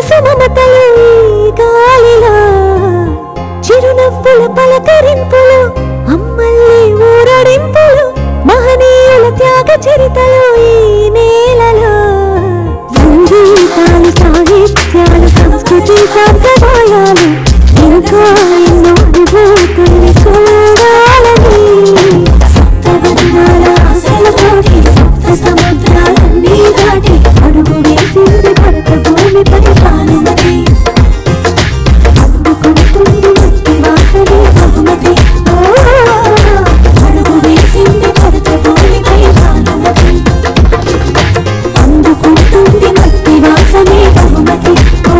సుమమతలు ఈ గాలిలో చిరునవ్వుల పలకరింపులు అమ్మల్ని ఊరడింపులు మహనీయుల త్యాగ చరితలు ఈ నేలలో సంగీతాలు సాహిత్యాలు సంస్కృతి సాంప్రదాయాలు ఇంకా ఎన్నో అనుభూతుల్ని చూడాలని సప్తవర్ణాల ఆశలతోటి సప్త సముద్రాలన్నీ దాటి అడుగు వేసింది భరత భూమిపై భానుమతి అందుకుంటుంది మట్టి వాసనే బహుమతి ఓ, అడుగు వేసింది భరత భూమిపై భానుమతి అందుకుంటుంది మట్టి వాసనే బహుమతి ఓ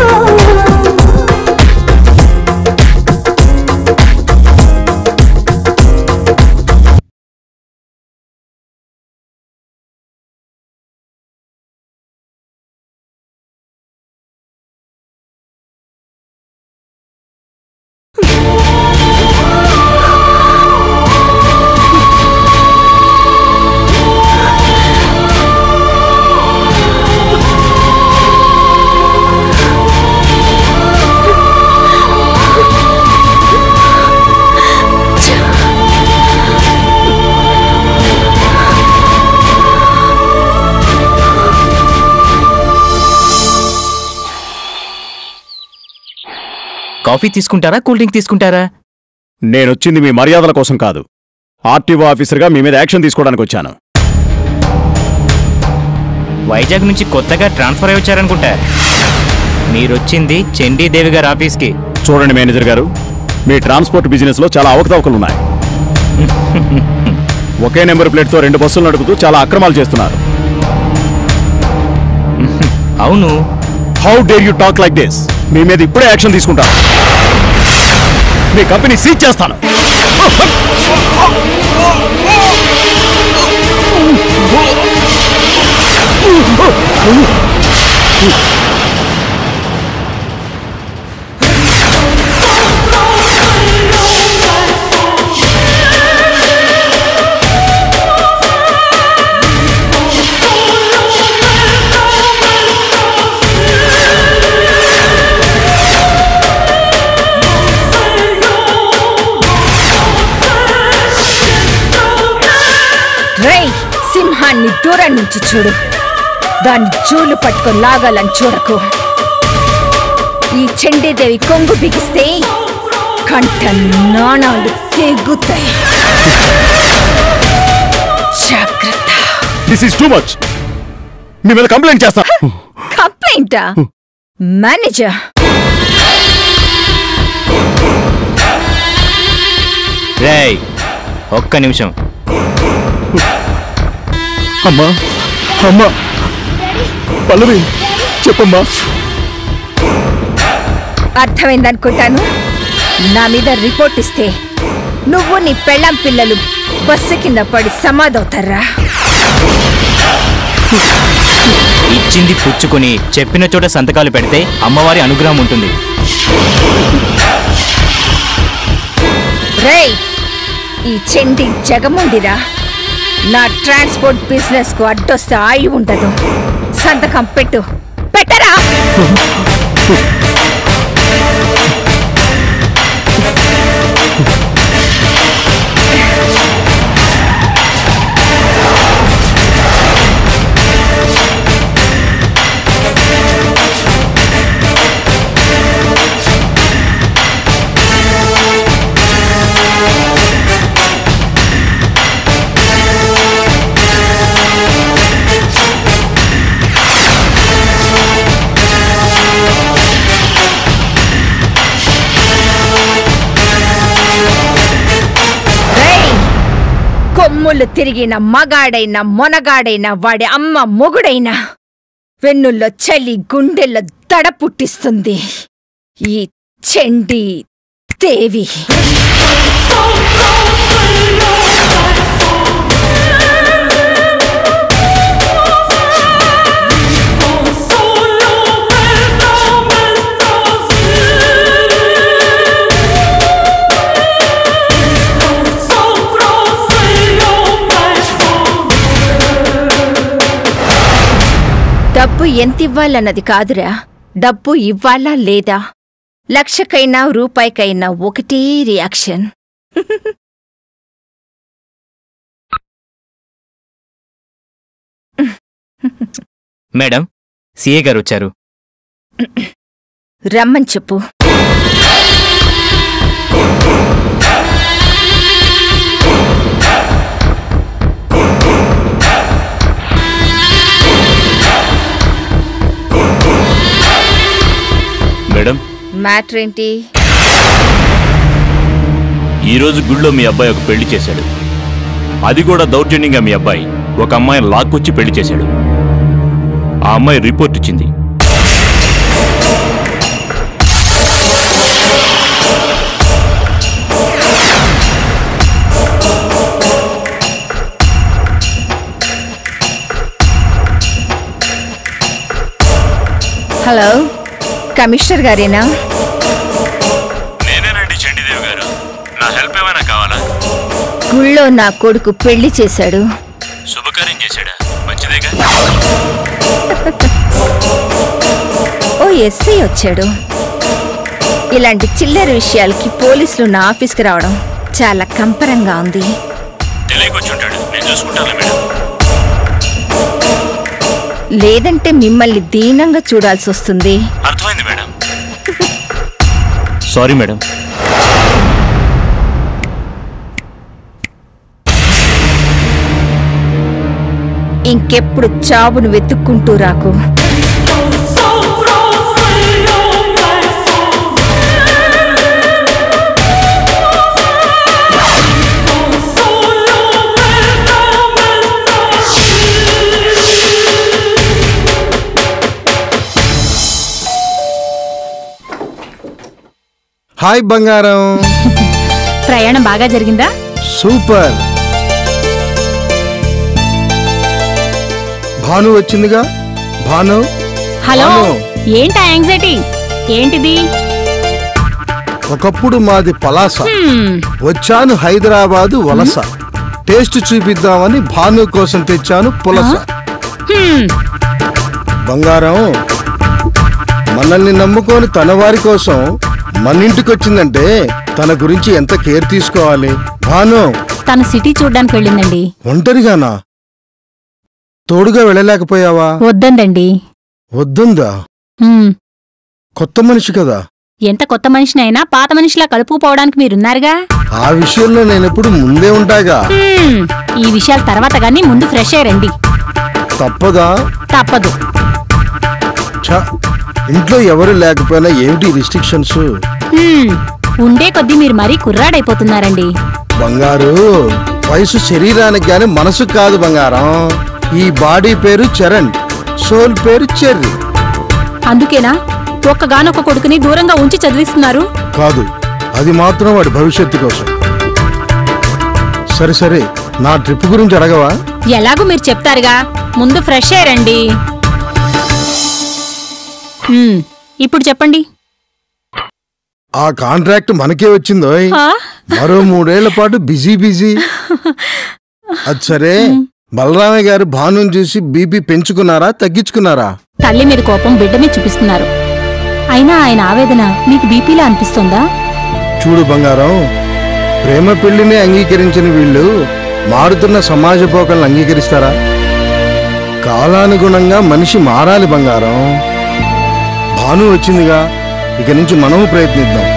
కాఫీ తీసుకుంటారా కూల్ డ్రింక్ తీసుకుంటారా నేనొచ్చింది మీ మర్యాదల కోసం కాదు ఆర్టీఓ ఆఫీసర్గా మీ మీద యాక్షన్ తీసుకోవడానికి వచ్చాను వైజాగ్ నుంచి కొత్తగా ట్రాన్స్ఫర్ అయి వచ్చారనుకుంటా మీరొచ్చింది చండీదేవి గారి ఆఫీస్కి చూడండి మేనేజర్ గారు మీ ట్రాన్స్పోర్ట్ బిజినెస్లో చాలా అవకతవకలున్నాయి ఒకే నెంబర్ ప్లేట్తో రెండు బస్సులు నడుపుతూ చాలా అక్రమాలు చేస్తున్నారు అవును how dare you talk like this మీ మీద ఇప్పుడే యాక్షన్ తీసుకుంటాను మీ కంపెనీ సీజ్ చేస్తాను రేయ్ సింహాన్ని దూరం నుంచి చూడు దాన్ని జూలు పట్టుకొని లాగాలని చూడకు ఈ చండీదేవి కొంగు బిగిస్తే కంట నాణాలు తెగుతాయి జాగ్రత్త దిస్ ఈస్ టూ మచ్ మీ మీద కంప్లైంట్ చేస్తాను కంప్లైంటా మేనేజర్ రేయ్ ఒక్క నిమిషం అమ్మా అమ్మా పల్లవి చెప్పమ్మా అర్థమైందనుకుంటాను నా మీద రిపోర్ట్ ఇస్తే నువ్వు నీ పెళ్ళం పిల్లలు బస్సు కింద పడి సమాధవుతారా ఇచ్చింది పుచ్చుకొని చెప్పిన చోట సంతకాలు పెడితే అమ్మవారి అనుగ్రహం ఉంటుంది రేయ్ ఈ చెండి జగముందిరా నా ట్రాన్స్పోర్ట్ బిజినెస్ కు అడ్డొస్తే ఆయి ఉండదు సంతకం పెట్టు పెట్టరా రేయ్ కొమ్ములు తిరిగిన మగాడైన మొనగాడైన వాడి అమ్మ మొగుడైనా వెన్నుల్లో చలి గుండెల్లో దడ పుట్టిస్తుంది ఈ చెండి దేవి డబ్బు ఎంత ఇవ్వాలన్నది కాదురా డబ్బు ఇవ్వాలా లేదా లక్షకైనా రూపాయికైనా ఒకటే రియాక్షన్ మేడం సిఏ గారు వచ్చారు రమ్మని చెప్పు మేడం మ్యాటర్ ఏంటి ఈ రోజు గుళ్ళో మీ అబ్బాయి ఒక పెళ్లి చేశాడు అది కూడా దౌర్జన్యంగా మీ అబ్బాయి ఒక అమ్మాయిని లాక్కొచ్చి పెళ్లి చేశాడు ఆ అమ్మాయి రిపోర్ట్ ఇచ్చింది హలో కమిషనర్ గారేనా నేనేనండి చండీదేవి గారు నా హెల్ప్ ఏమైనా కావాలా గుళ్ళో నా కొడుకు పెళ్లి చేశాడు శుభకార్యం చేశాడా మంచిదేగా ఓ ఎస్ఐ వచ్చాడు ఇలాంటి చిల్లర విషయాలకి పోలీసులు నా ఆఫీస్కి రావడం చాలా కంపరంగా ఉంది తెలియకొచ్చుంటాడు నేను చూసుకుంటాను మేడం లేదంటే మిమ్మల్ని దీనంగా చూడాల్సి వస్తుంది అర్థమైంది మేడం సారీ మేడం ఇంకెప్పుడు చావును వెతుక్కుంటూ రాకు హాయ్ బంగారం ప్రయాణం బాగా జరిగిందా సూపర్ భాను వచ్చిందిగా భాను హలో అవును. ఏంటా యాంగ్జైటీ ఏంటిది ఒకప్పుడు మాది పలాస హ్మ్, వచ్చాను హైదరాబాదు వలస టేస్ట్ చూపిద్దామని భాను కోసం తెచ్చాను పులస హ్మ్, బంగారం మనల్ని నమ్ముకొని తన వారి కోసం మన ఇంటికి వచ్చిందంటే తన గురించి ఎంత కేర్ తీసుకోవాలి భాను తను సిటీ చూడ్డానికి వెళ్ళిందండి ఒంటరిగానా తోడుగా వెళ్ళలేకపోయావా వద్దందండి వద్దుందా హ్మ్, కొత్త మనిషి కదా ఎంత కొత్త మనిషినైనా పాత మనిషిలా కలుపుకుపోవడానికి మీరున్నారుగా ఆ విషయంలో నేనెప్పుడు ముందే ఉంటాగా హ్మ్, ఈ విషయాల తర్వాత గానీ ముందు ఫ్రెష్ అయ్యండి తప్పదా తప్పదు ఛ, ఇంట్లో ఎవరు లేకపోయినా ఏమిటి రిస్ట్రిక్షన్స్ హ్మ్, ఉండే కొద్దీ మీరు మరీ కుర్రాడైపోతున్నారండి బంగారు వయసు శరీరానికి గాని మనసు కాదు బంగారం ఈ బాడీ పేరు చరణ్ సోల్ పేరు చెర్రి అందుకేనా ఒక్కగానొక్క కొడుకుని దూరంగా ఉంచి చదివిస్తున్నారు కాదు అది మాత్రం వాడి భవిష్యత్తు కోసం సరే సరే నా ట్రిప్ గురించి అడగవా ఎలాగూ మీరు చెప్తారుగా ముందు ఫ్రెష్ అయ్యారండి హ్మ్, ఇప్పుడు చెప్పండి ఆ కాంట్రాక్ట్ మనకే వచ్చిందో ఆ? మరో మూడేళ్ల పాటు బిజీ బిజీ అది సరే బలరామయ్య గారు భానుని చూసి బీపీ పెంచుకున్నారా తగ్గించుకున్నారా తల్లి మీద కోపం బిడ్డ మీద చూపిస్తున్నారు అయినా ఆయన ఆవేదన మీకు బీపీలా అనిపిస్తోందా చూడు బంగారం ప్రేమ పెళ్లిని అంగీకరించిన వీళ్ళు మారుతున్న సమాజ పోకలను అంగీకరిస్తారా కాలానుగుణంగా మనిషి మారాలి బంగారం భాను వచ్చిందిగా ఇక నుంచి మనము ప్రయత్నిద్దాం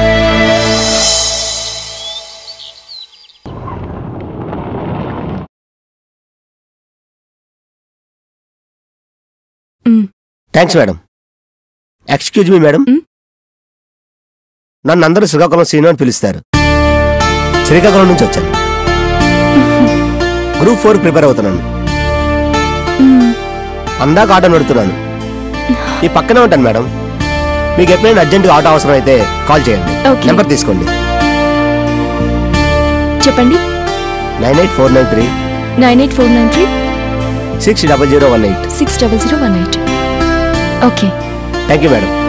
thanks madam excuse me madam hmm? నన్ను అందరూ శ్రీకాకుళం సీను అని పిలుస్తారు శ్రీకాకుళం నుంచి వచ్చాను గ్రూప్ ఫోర్ ప్రిపేర్ అవుతున్నాను అందాక ఆటో నడుతున్నాను ఈ పక్కనే ఉంటాను మేడం మీకు ఎప్పుడైనా అర్జెంటుగా ఆటో అవసరం అయితే కాల్ చేయండి Okay. నెంబర్ తీసుకోండి చెప్పండి nine eight four nine three nine eight four nine three six double zero one eight six double zero one eight okay thank you madam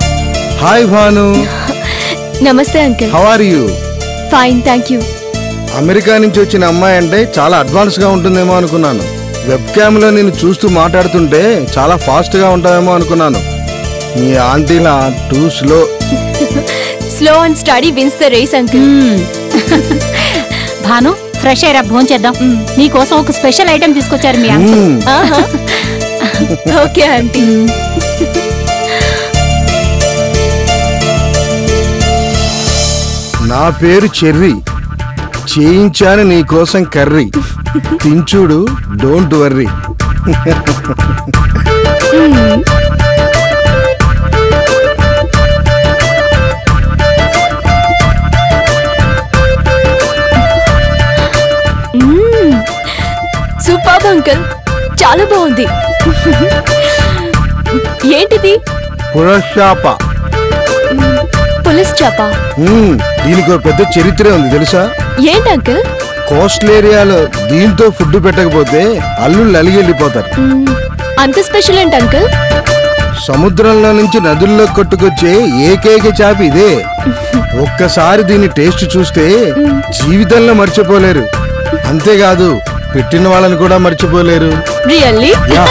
hi Bhanu నమస్తే uncle how are you fine thank you America నుంచి వచ్చిన అమ్మాయి అంటే చాలా advance గా ఉంటుందేమో అనుకున్నాను web cam లో నేను చూస్తూ మాట్లాడుతుంటే చాలా ఫాస్ట్ గా ఉంటావేమో అనుకున్నాను మీ ఆంటీలా too slow slow and steady wins the race uncle hmm. Bhanu fresh అయ్యరా భోజనం చేద్దాం నీకోసం ఒక స్పెషల్ ఐటెం తీసుకొచ్చారు మీ అంకుల్ ఆహా ఓకే ఆంటీ నా పేరు చెర్రీ చేయించాను నీ కోసం కర్రీ తించుడు డోంట్ వర్రీ సూపర్ అంకుల్ చాలా బాగుంది ఏంటిది పురశాప పులిస్ చాప మ్మ్, దీనికి ఒక పెద్ద చరిత్రే ఉంది తెలుసా ఏంటి అంకుల్ కోస్టల్ ఏరియాలో దీంతో ఫుడ్ పెట్టకపోతే అల్లుళ్ళు అలిగి వెళ్ళిపోతారు మ్మ్, అంత స్పెషల్ ఏంటి అంకుల్ సముద్రంలో నుంచి నదుల్లో కొట్టుకొచ్చే ఏకైక చాప ఇదే ఒక్కసారి దీని టేస్ట్ చూస్తే జీవితంలో మర్చిపోలేరు అంతేకాదు పెట్టిన వాళ్ళని కూడా మర్చిపోలేరు రియల్లీ యా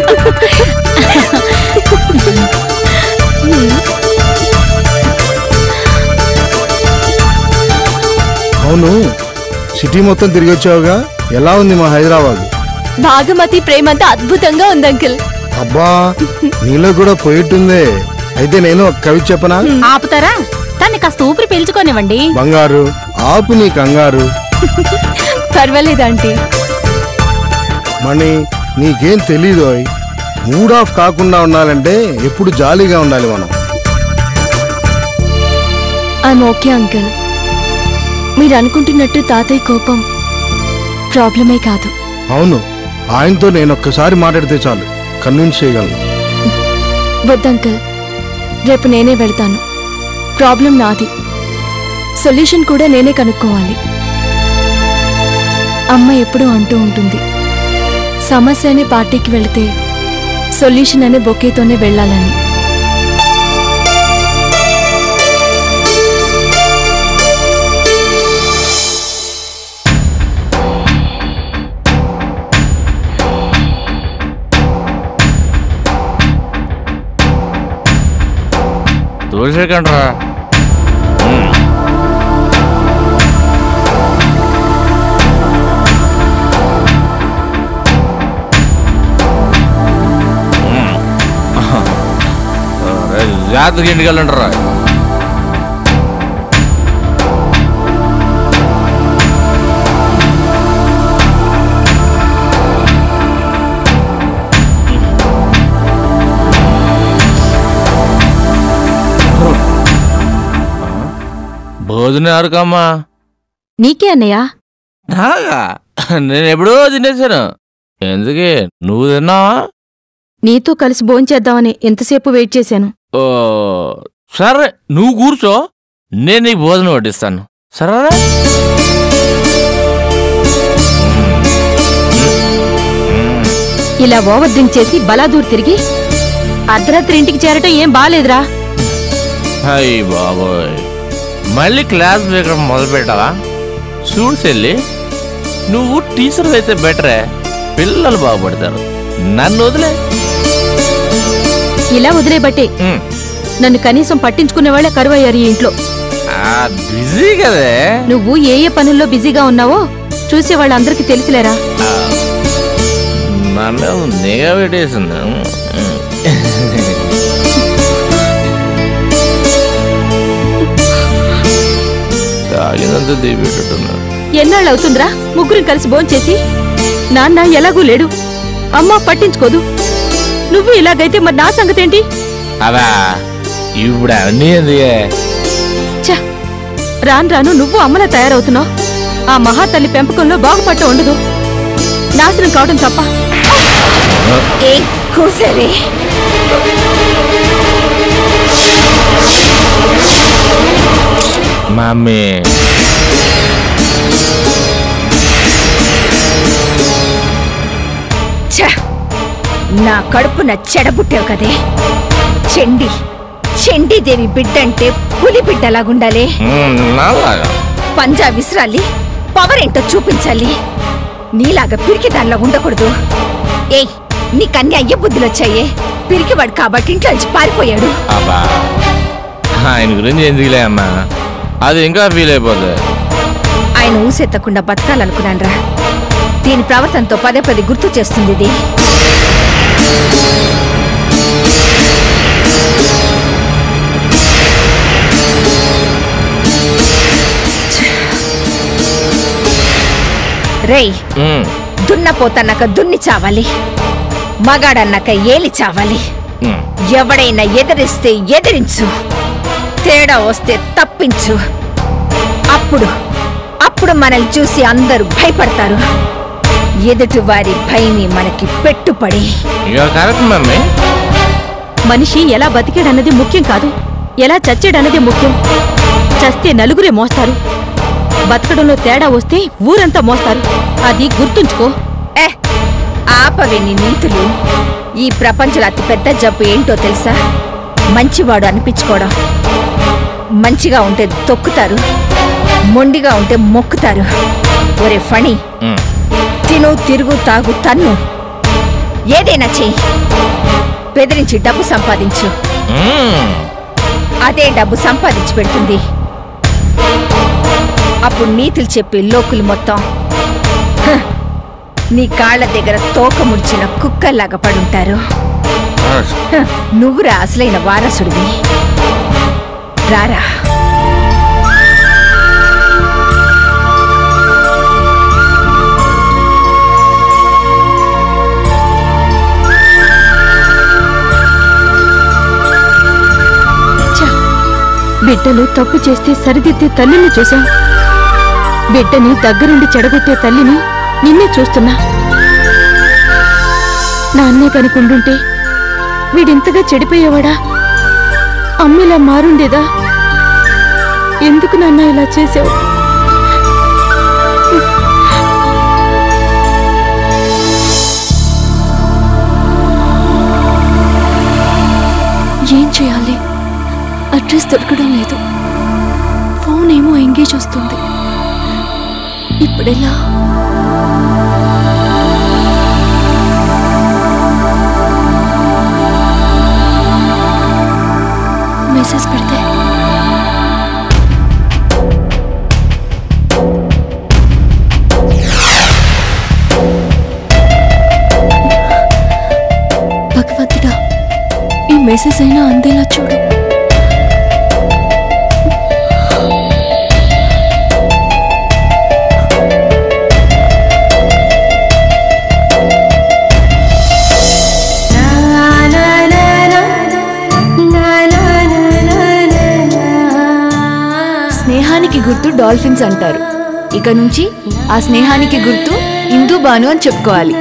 అవును సిటీ మొత్తం తిరిగి వచ్చావుగా ఎలా ఉంది మా హైదరాబాద్ భాగమతి ప్రేమ అంతా అద్భుతంగా ఉంది అంకుల్ అబ్బా నీలో కూడా పోయిట్టుందే అయితే నేను ఒక కవి చెప్పనా ఆపుతారా దాన్ని కాస్త ఊపిరి పీల్చుకోనివ్వండి బంగారు ఆపు నీ కంగారు పర్వాలేదు ఆంటీ మణి నీకేం తెలీదు మూడ్ ఆఫ్ కాకుండా ఉండాలంటే ఎప్పుడు జాలీగా ఉండాలి మనం ఐఎమ్ ఓకే అంకుల్ మీరు అనుకుంటున్నట్టు తాతయ్య కోపం ప్రాబ్లమే కాదు అవును ఆయనతో నేను ఒక్కసారి మాట్లాడితే చాలు కన్విన్స్ చేయగలను వద్దంకల్ రేపు నేనే వెళ్తాను ప్రాబ్లం నాది సొల్యూషన్ కూడా నేనే కనుక్కోవాలి అమ్మ ఎప్పుడూ అంటూ ఉంటుంది సమస్య అనే పార్టీకి వెళితే సొల్యూషన్ అనే బొకేతోనే వెళ్ళాలని తోసేకండ్రా జాతకి ఇంటికి వెళ్ళండిరా భోజనం ఎవరికమ్మా నీకే అన్నయ్య నాగా నేను ఎప్పుడో తినేసాను ఎందుకే నువ్వు తిన్నావా నీతో కలిసి భోంచేద్దామని ఎంతసేపు వెయిట్ చేశాను ఓ సరే నువ్వు కూర్చో నేను నీకు భోజనం వడ్డిస్తాను సరేనా ఇలా ఓవర్ డ్రింక్ చేసి బలాదూర్ తిరిగి అర్ధరాత్రి ఇంటికి చేరటం ఏం బాలేదురా అయ్యి బాబోయ్ మళ్ళీ క్లాస్ వేయడం మొదలు పెట్టావా చూడు చెల్లి నువ్వు టీచర్ అయితే బెటరే పిల్లలు బాగుపడతారు నన్ను వదిలే ఇలా వదిలేబట్టే ఉమ్. నన్ను కనీసం పట్టించుకునే వాళ్ళే కరువయ్యారు ఈ ఇంట్లో ఆ, బిజీ కదే నువ్వు ఏ ఏ పనుల్లో బిజీగా ఉన్నావో చూసే వాళ్ళందరికీ తెలిసిలేరా ఆ, నన్ను నిఘా పెట్టేసింది ఉమ్. తాగినంత దిపెట్టున్నారు ఎన్నాళ్ళు అవుతుందిరా ముగ్గురం కలిసి భోంచేసి నాన్న ఎలాగూ లేడు అమ్మ పట్టించుకోదు నువ్వు ఇలాగైతే మరి నా సంగతేంటి అవా ఇప్పుడు అన్నీ ఎందుకే ఛ రాను రాను నువ్వు అమ్మలా తయారవుతున్నావు ఆ మహాతల్లి పెంపకంలో బాగుపట్ట ఉండదు నాశనం కావడం తప్ప ఏ కూసరే మమ్మీ ఛ! నా కడుపున చెడబుట్టావు కదే చెండి చండీదేవి బిడ్డంటే పులి బిడ్డలాగుండాలి ఉమ్, నాలాగా పంజా విసిరాలి పవర్ ఏంటో చూపించాలి నీలాగా పిరికి దానిలో ఉండకూడదు ఏయ్ నీకన్నీ అయ్య బుద్ధులు వచ్చాయే పిరికివాడు కాబట్టి ఇంట్లోంచి పారిపోయాడు అబ్బా ఆయన గురించి ఎందుకులే అమ్మా అది ఇంకా ఫీల్ అయిపోతుంది ఆయన ఊసెత్తకుండా బతకాలనుకున్నాన్రా దీని ప్రవర్తనతో పదే పదే గుర్తు చేస్తుంది ఇది రేయ్ ఉమ్, దున్నపోతన్నాక దున్ని చావాలి మగాడన్నాక ఏలి చావాలి ఉమ్. ఎవడైనా ఎదిరిస్తే ఎదిరించు తేడా వస్తే తప్పించు అప్పుడు అప్పుడు మనల్ని చూసి అందరూ భయపడతారు ఎదుటి వారి భయమే మనకి పెట్టుపడి ఇక కరెక్ట్ మమ్మీ మనిషి ఎలా బతికాడన్నది ముఖ్యం కాదు ఎలా చచ్చాడన్నది ముఖ్యం చస్తే నలుగురే మోస్తారు బతకడంలో తేడా వస్తే ఊరంతా మోస్తారు అది గుర్తుంచుకో ఏ ఆపవే నీ నీతులు ఈ ప్రపంచంలో అతిపెద్ద జబ్బు ఏంటో తెలుసా మంచివాడు అనిపించుకోవడం మంచిగా ఉంటే తొక్కుతారు మొండిగా ఉంటే మొక్కుతారు ఒరే ఫణి ఉమ్. తిను తిరుగు తాగు తన్ను ఏదైనా చెయ్యి బెదిరించి డబ్బు సంపాదించు ఉమ్. అదే డబ్బు సంపాదించి పెడుతుంది అప్పుడు నీతులు చెప్పి లోకులు మొత్తం "హ, నీ కాళ్ళ దగ్గర తోక ముడిచిన కుక్కల్లాగా పడుంటారు హ, నువ్వురా అసలైన వారసుడివి రారా ఛ! బిడ్డలు తప్పు చేస్తే సరిదిద్దే తల్లిని చూశాం బిడ్డని దగ్గరుండి చెడగొట్టే తల్లిని నిన్నే చూస్తున్నా నాన్నే కనుకుండుంటే వీడింతగా చెడిపోయేవాడా అమ్మిలా మారుండేదా ఎందుకు నాన్న ఇలా చేసావు ఏం చేయాలి అడ్రస్ దొరకడం లేదు ఫోన్ ఏమో ఎంగేజ్ వస్తుంది ఇప్పుడెలా మెసేజ్ పెడితే భగవంతుడా ఈ మెసేజ్ అయినా అందేలా చూడు స్నేహానికి గుర్తు డాల్ఫిన్స్ అంటారు ఇక నుంచి ఆ స్నేహానికి గుర్తు ఇందు బాను అని చెప్పుకోవాలి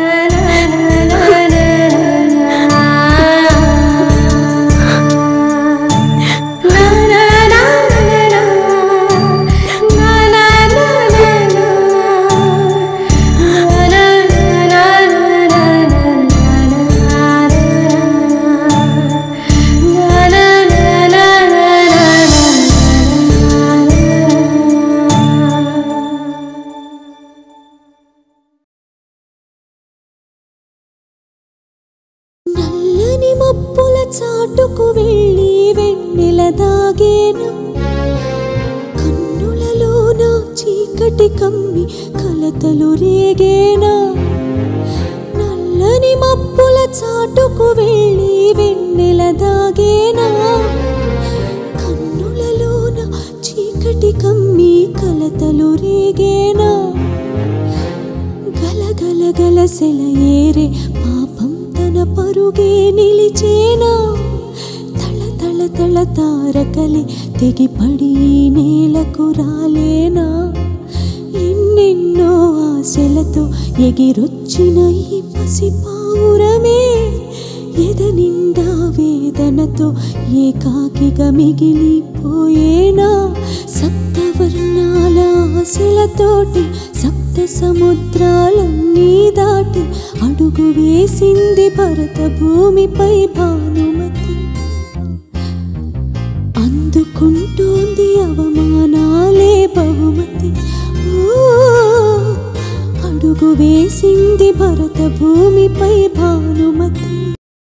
నల్లని మబ్బుల చాటుకు వెళ్ళి వెన్నెల దాగేను కన్నులలోన చీకటి కమ్మి కలతలు రేగేనా నల్లని మబ్బుల చాటుకు వెళ్ళి వెన్నెల దాగేనా కన్నులలోన చీకటి కమ్మి కలతలు రేగేనా గలగల గలసెల ఏరే పాపం తన పరుగే నిలిచేనా తళ తళ తళ తారకలి తెగిపడి ఈ నేలకు రాలేనా ఎన్నెన్నో ఆశలతో ఎగిరొచ్చిన ఈ పసిపావురమే ఎద నిండా వేదనతో ఏకాకిగా మిగిలిపోయేనా సప్తవర్ణాల ఆశలతోటి సప్త సముద్రాలన్నీ దాటి అడుగు వేసింది భరత భూమిపై భానుమతి అందుకుంటోంది అవమానాలే బహుమతి ఓ భారత భూమిపై భానుమతి